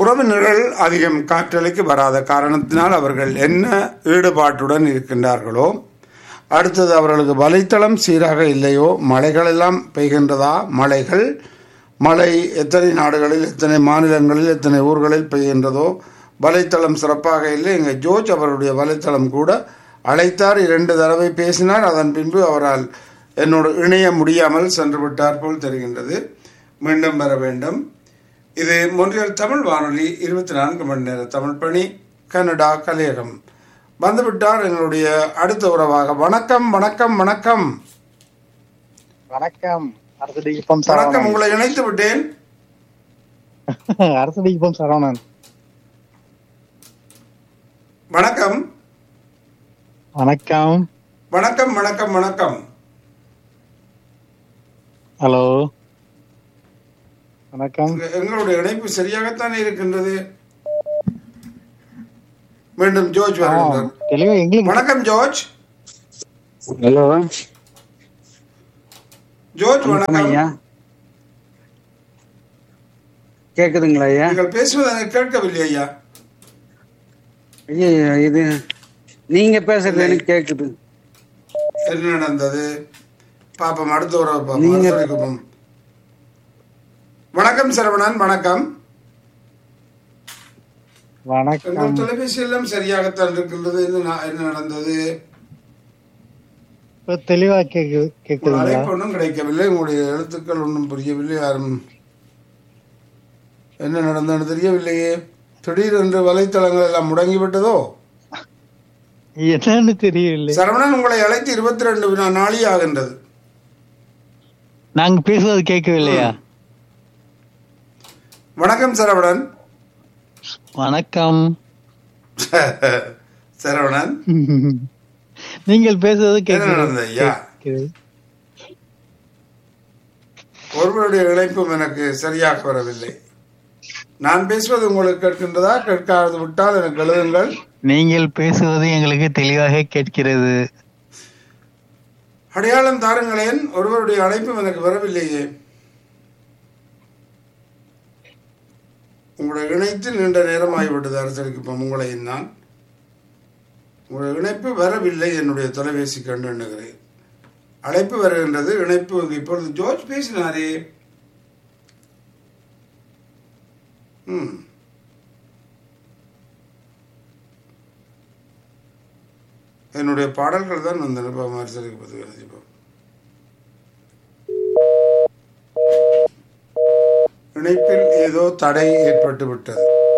உறவினர்கள் அதிகம் காற்றலைக்கு வராத காரணத்தினால் அவர்கள் என்ன ஈடுபாட்டுடன் இருக்கின்றார்களோ அடுத்தது அவர்களுக்கு வலைத்தளம் சீராக இல்லையோ மழைகள் எல்லாம் பெய்கின்றதா மழைகள் மழை எத்தனை நாடுகளில் எத்தனை மாநிலங்களில் எத்தனை ஊர்களில் பெய்கின்றதோ வலைத்தளம் சிறப்பாக இல்லை எங்கள் ஜோர்ஜ் அவருடைய வலைத்தளம் கூட அழைத்தார் இரண்டு தடவை பேசினார் அதன் பின்பு அவரால் என்னோடு இணைய முடியாமல் சென்று விட்டார் போல் தெரிகின்றது மீண்டும் வர வேண்டும் இது மொன்றியல் தமிழ் வானொலி இருபத்தி நான்கு மணி நேர தமிழ் பணி கனடா கலையகம் வந்துவிட்டார் எங்களுடைய அடுத்த உறவாக வணக்கம் வணக்கம் வணக்கம் வணக்கம் அரசு டிகிப்பம் வணக்கம் சரவணன் உங்களை இணைத்து விட்டேன் அரசு டிகிப்பம் சரவணன் வணக்கம் வணக்கம் வணக்கம் வணக்கம் வணக்கம் ஹலோ வணக்கம் எங்க- எங்களுடைய இணைப்பு சரியாகத்தான் இருக்கின்றது மீண்டும் ஜோர்ஜ் வருகின்றார் தெளிவா எங்களுக்கு வணக்கம் ஜோர்ஜ் ஹலோ ஜோர்ஜ் வணக்கம் வணக்கம் ஐயா கேக்குதுங்களா ஐயா நீங்கள் பேசுவது எனக்கு கேட்கவில்லை ஐயா ஐயா இது நீங்க பேசுறது எனக்கு கேக்குது என்ன நடந்தது பாப்போம் அடுத்த உறவு பாப்போம் நீங்க- அடுத்த உறவுக்கு போவோம். வணக்கம் சரவணன் வணக்கம் வணக்கம் எங்கள் தொலைபேசி எல்லாம் சரியாகத்தான் இருக்கின்றது என்ன நா- என்ன நடந்தது இப்ப தெளிவா கேக்குது ஒரு கேக்குதுங்களா அழைப்பு ஒன்றும் கிடைக்கவில்லை உங்களுடைய எழுத்துக்கள் ஒன்றும் புரியவில்லை யாரும் என்ன நடந்ததுன்னு தெரியவில்லையே திடீரென்று வலைத்தளங்கள் எல்லாம் முடங்கிவிட்டதோ என்னன்னு தெரியவில்லை சரவணன் உங்களை அழைத்து இருபத்தி ரெண்டு நாளி ஆகின்றது நாங்க பேசுவது கேட்கவில்லையா வணக்கம் சரவணன் வணக்கம் சரவணன் நீங்கள் பேசுவது என்ன நடந்தது ஐயா? கேட்கிறது ஒருவருடைய இணைப்பும் எனக்கு சரியாக வரவில்லை நான் பேசுவது உங்களுக்கு கேட்கின்றதா கேட்காது விட்டால் எனக்கு எழுதுங்கள் நீங்கள் பேசுவது எங்களுக்கு தெளிவாக கேட்கிறது அடையாளம் தாருங்களேன் ஒருவருடைய அழைப்பும் எனக்கு வரவில்லையே உங்களுடைய இணைத்து நீண்ட நேரம் ஆகிவிட்டது அரசருக்கு இப்போ உங்களையும் நான் உங்களுடைய இணைப்பு வரவில்லை என்னுடைய தொலைபேசி கண்டு எண்ணுகிறேன் அழைப்பு வருகின்றது இணைப்பு இப்பொழுது ஜோர்ஜ் பேசினாரே ம் என்னுடைய பாடல்கள் தான் வந்து அரசருக்கு பதிவு இப்போ இணைப்பில் ஏதோ தடை ஏற்பட்டு விட்டது